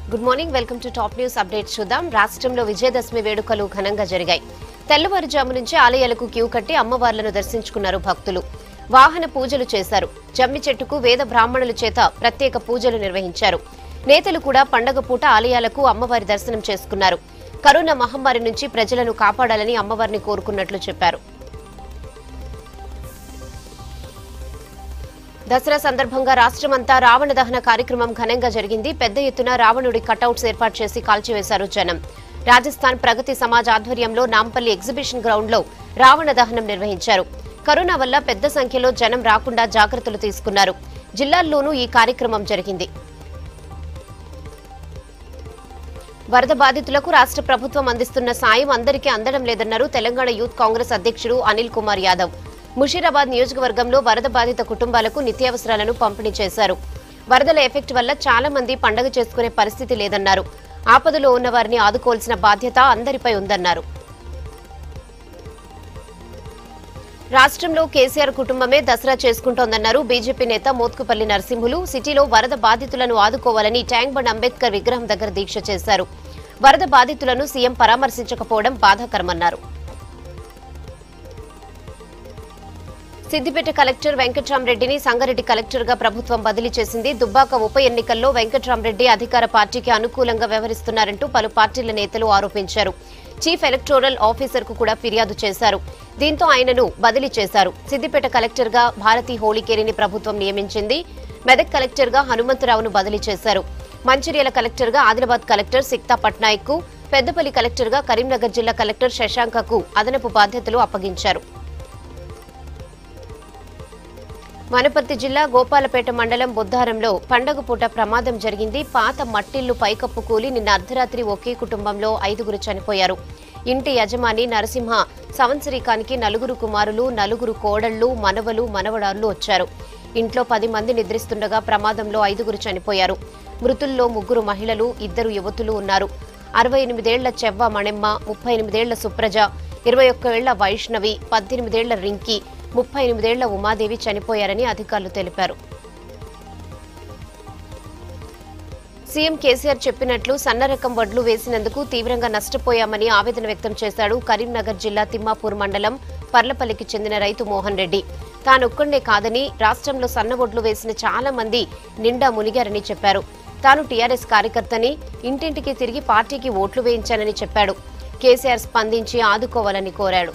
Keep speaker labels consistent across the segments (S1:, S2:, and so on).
S1: good morning welcome to top news update చూద్దాం రాష్ట్రంలో విజయదశమి వేడుకలు ఘనంగా జరిగాయి తెల్లవారుజాము నుంచి ఆలయాలకు క్యూ కట్టి అమ్మవార్లను దర్శించుకున్నారు భక్తులు వాహన పూజలు చేశారు జమ్మి చెట్టుకు వేద బ్రాహ్మణుల చేత ప్రత్యేక పూజలు నిర్వహించారు నేతలు కూడా పండగ పూట ఆలయాలకు అమ్మవారి దర్శనం చేసుకున్నారు కరోనా మహమ్మారి నుంచి ప్రజలను కాపాడాలని అమ్మవారిని కోరుకున్నట్లు చెప్పారు దసరా సందర్భంగా రాష్ట్రమంతా రావణ దహన కార్యక్రమం ఘనంగా జరిగింది పెద్ద ఎత్తున రావణుడి కటౌట్స్ ఏర్పాటు చేసి కాల్చివేశారు జనం రాజస్థాన్ ప్రగతి సమాజ్ ఆధ్వర్యంలో నాంపల్లి ఎగ్జిబిషన్ గ్రౌండ్ లో రావణ దహనం నిర్వహించారు కరోనా వల్ల పెద్ద సంఖ్యలో జనం రాకుండా జాగ్రత్తలు తీసుకున్నారు జిల్లాల్లోనూ ఈ కార్యక్రమం జరిగింది వరద బాధితులకు రాష్ట్ర ప్రభుత్వం అందిస్తున్న సాయం అందరికీ అందడం లేదన్నారు తెలంగాణ యూత్ కాంగ్రెస్ అధ్యక్షుడు అనిల్ కుమార్ యాదవ్ ముషీరాబాద్ నియోజకవర్గంలో వరద బాధిత కుటుంబాలకు నిత్యావసరాలను పంపిణీ చేశారు వరదల ఎఫెక్ట్ వల్ల చాలా మంది పండగ చేసుకునే పరిస్థితి లేదన్నారు ఆపదలో ఉన్న వారిని ఆదుకోవాల్సిన బాధ్యత అందరిపై ఉందన్నారు రాష్ట్రంలో కేసీఆర్ కుటుంబమే దసరా చేసుకుంటోందన్నారు బీజేపీ నేత మోత్కుపల్లి నరసింహులు సిటీలో వరద బాధితులను ఆదుకోవాలని ట్యాంక్ బండ్ అంబేద్కర్ విగ్రహం దగ్గర దీక్ష చేశారు వరద బాధితులను సీఎం పరామర్శించకపోవడం బాధాకరమన్నారు సిద్దిపేట కలెక్టర్ వెంకట్రామరెడ్డిని సంగారెడ్డి కలెక్టర్ గా ప్రభుత్వం బదిలీ చేసింది దుబ్బాక ఉప ఎన్నికల్లో వెంకట్రామరెడ్డి అధికార పార్టీకి అనుకూలంగా వ్యవహరిస్తున్నారంటూ పలు పార్టీల నేతలు ఆరోపించారు చీఫ్ ఎలక్టోరల్ ఆఫీసర్ కు కూడా ఫిర్యాదు చేశారు దీంతో ఆయనను బదిలీ చేశారు సిద్దిపేట కలెక్టర్ గా భారతి హోళీకేరిని ప్రభుత్వం నియమించింది మెదక్ కలెక్టర్ గా హనుమంతరావును బదిలీ చేశారు మంచిర్యాల కలెక్టర్ గా ఆదిలాబాద్ కలెక్టర్ సిక్తా పట్నాయక్ కు పెద్దపల్లి కలెక్టర్ గా కరీంనగర్ జిల్లా కలెక్టర్ శశాంకకు అదనపు బాధ్యతలు అప్పగించారు వనపర్తి జిల్లా గోపాలపేట మండలం బుద్ధారంలో పండగ పూట ప్రమాదం జరిగింది పాత మట్టిల్లు పైకప్పు కూలి నిన్న అర్ధరాత్రి ఒకే కుటుంబంలో ఐదుగురు చనిపోయారు ఇంటి యజమాని నరసింహ సంవత్సరీకానికి నలుగురు కుమారులు నలుగురు కోడళ్లు మనవలు మనవడాళ్లు వచ్చారు ఇంట్లో పది మంది నిద్రిస్తుండగా ప్రమాదంలో ఐదుగురు చనిపోయారు మృతుల్లో ముగ్గురు మహిళలు ఇద్దరు యువతులు ఉన్నారు అరవై ఎనిమిదేళ్ల చెవ్వ మణెమ్మ ముప్పై ఎనిమిదేళ్ల సుప్రజ ఇరవై ఒక్క ఏళ్ల వైష్ణవి పద్దెనిమిదేళ్ల రింకి ముప్పై ఎనిమిదేళ్ల ఉమాదేవి చనిపోయారని అధికారులు తెలిపారు సీఎం కేసీఆర్ చెప్పినట్లు సన్న రకం వడ్లు వేసినందుకు తీవ్రంగా నష్టపోయామని ఆవేదన వ్యక్తం చేశాడు కరీంనగర్ జిల్లా తిమ్మాపూర్ మండలం పర్లపల్లికి చెందిన రైతు మోహన్ రెడ్డి తానొక్కడే కాదని రాష్ట్రంలో సన్న వడ్లు వేసిన చాలా మంది నిండా మునిగారని చెప్పారు తాను టీఆర్ఎస్ కార్యకర్తని ఇంటింటికి తిరిగి పార్టీకి ఓట్లు వేయించానని చెప్పాడు కేసీఆర్ స్పందించి ఆదుకోవాలని కోరాడు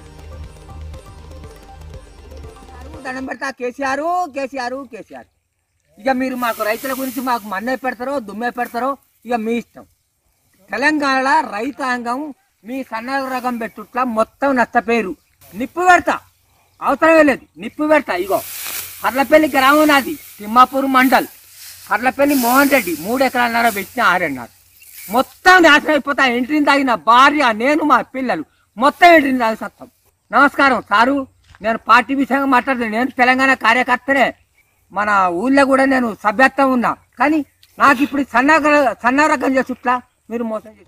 S2: దండం పెడతా కేసీఆర్ కేసీఆర్ కేసీఆర్ ఇక మీరు మాకు రైతుల గురించి మాకు మన్నే పెడతారో దుమ్మే పెడతారో ఇక మీ ఇష్టం తెలంగాణలో రైతాంగం మీ సన్న రకం పెట్టుట్లా మొత్తం నష్టపోయారు నిప్పు పెడతా అవసరమే లేదు నిప్పు పెడతా ఇగో కర్లపల్లి గ్రామం నాది తిమ్మాపూర్ మండల్ కర్లపల్లి మోహన్ రెడ్డి మూడు ఎకరాలన్నర పెట్టిన ఆరన్నారు మొత్తం నాశనం అయిపోతా ఎంట్రీని తాగిన భార్య నేను మా పిల్లలు మొత్తం ఎంట్రీని తాగి సత్తం నమస్కారం సారు నేను పార్టీ విషయంగా మాట్లాడుతున్నాను నేను తెలంగాణ కార్యకర్తనే మన ఊళ్ళో కూడా నేను సభ్యత్వం ఉన్నా కానీ నాకు ఇప్పుడు సన్న సన్న రకం చేసుట్లా మీరు మోసం చేశారు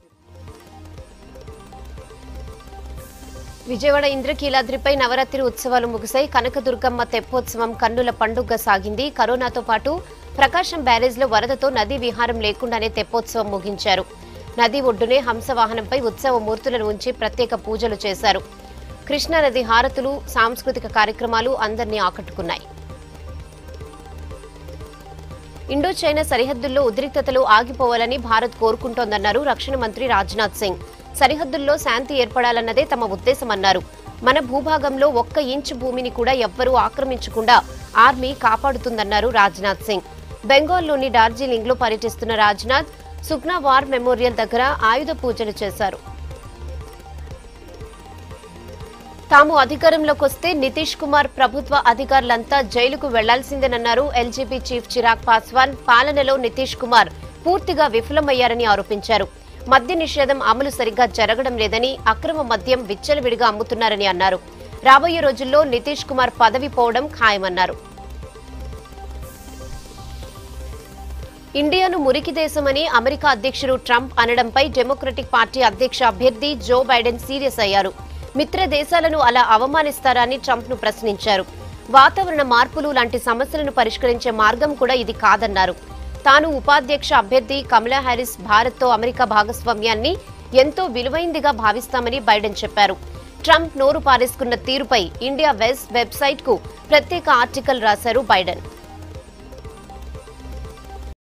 S1: విజయవాడ ఇంద్రకీలాద్రిపై నవరాత్రి ఉత్సవాలు ముగిశాయి కనకదుర్గమ్మ తెప్పోత్సవం కన్నుల పండుగ సాగింది కరోనాతో పాటు ప్రకాశం బ్యారేజ్లో వరదతో నదీ విహారం లేకుండానే తెప్పోత్సవం ముగించారు నది ఒడ్డునే హంసవాహనంపై ఉత్సవ మూర్తులను ఉంచి ప్రత్యేక పూజలు చేశారు కృష్ణానది హారతులు సాంస్కృతిక కార్యక్రమాలు అందరినీ ఆకట్టుకున్నాయి ఇండో చైనా సరిహద్దుల్లో ఉద్రిక్తతలు ఆగిపోవాలని భారత్ కోరుకుంటోందన్నారు రక్షణ మంత్రి రాజ్నాథ్ సింగ్ సరిహద్దుల్లో శాంతి ఏర్పడాలన్నదే తమ ఉద్దేశమన్నారు మన భూభాగంలో ఒక్క ఇంచు భూమిని కూడా ఎవ్వరూ ఆక్రమించకుండా ఆర్మీ కాపాడుతుందన్నారు రాజ్నాథ్ సింగ్ బెంగాల్లోని డార్జిలింగ్ లో పర్యటిస్తున్న రాజ్నాథ్ సుఖ్నా వార్ మెమోరియల్ దగ్గర ఆయుధ పూజలు చేశారు తాము అధికారంలోకి వస్తే నితీష్ కుమార్ ప్రభుత్వ అధికారులంతా జైలుకు వెళ్లాల్సిందేనన్నారు ఎల్జీపీ చీఫ్ చిరాగ్ పాస్వాన్ పాలనలో నితీష్ కుమార్ పూర్తిగా విఫలమయ్యారని ఆరోపించారు మద్య నిషేధం అమలు సరిగ్గా జరగడం లేదని అక్రమ మద్యం విచ్చలవిడిగా అమ్ముతున్నారని అన్నారు రాబోయే రోజుల్లో నితీష్ కుమార్ పదవి పోవడం ఖాయమన్నారు ఇండియాను మురికి దేశమని అమెరికా అధ్యక్షుడు ట్రంప్ అనడంపై డెమోక్రటిక్ పార్టీ అధ్యక్ష అభ్యర్థి జో బైడెన్ సీరియస్ అయ్యారు మిత్ర దేశాలను అలా అవమానిస్తారని ట్రంప్ ను ప్రశ్నించారు వాతావరణ మార్పులు లాంటి సమస్యలను పరిష్కరించే మార్గం కూడా ఇది కాదన్నారు తాను ఉపాధ్యక్ష అభ్యర్థి కమలా హ్యారిస్ భారత్తో అమెరికా భాగస్వామ్యాన్ని ఎంతో విలువైందిగా భావిస్తామని బైడెన్ చెప్పారు ట్రంప్ నోరు పారేసుకున్న తీరుపై ఇండియా వెస్ట్ వెబ్సైట్ కు ప్రత్యేక ఆర్టికల్ రాశారు బైడెన్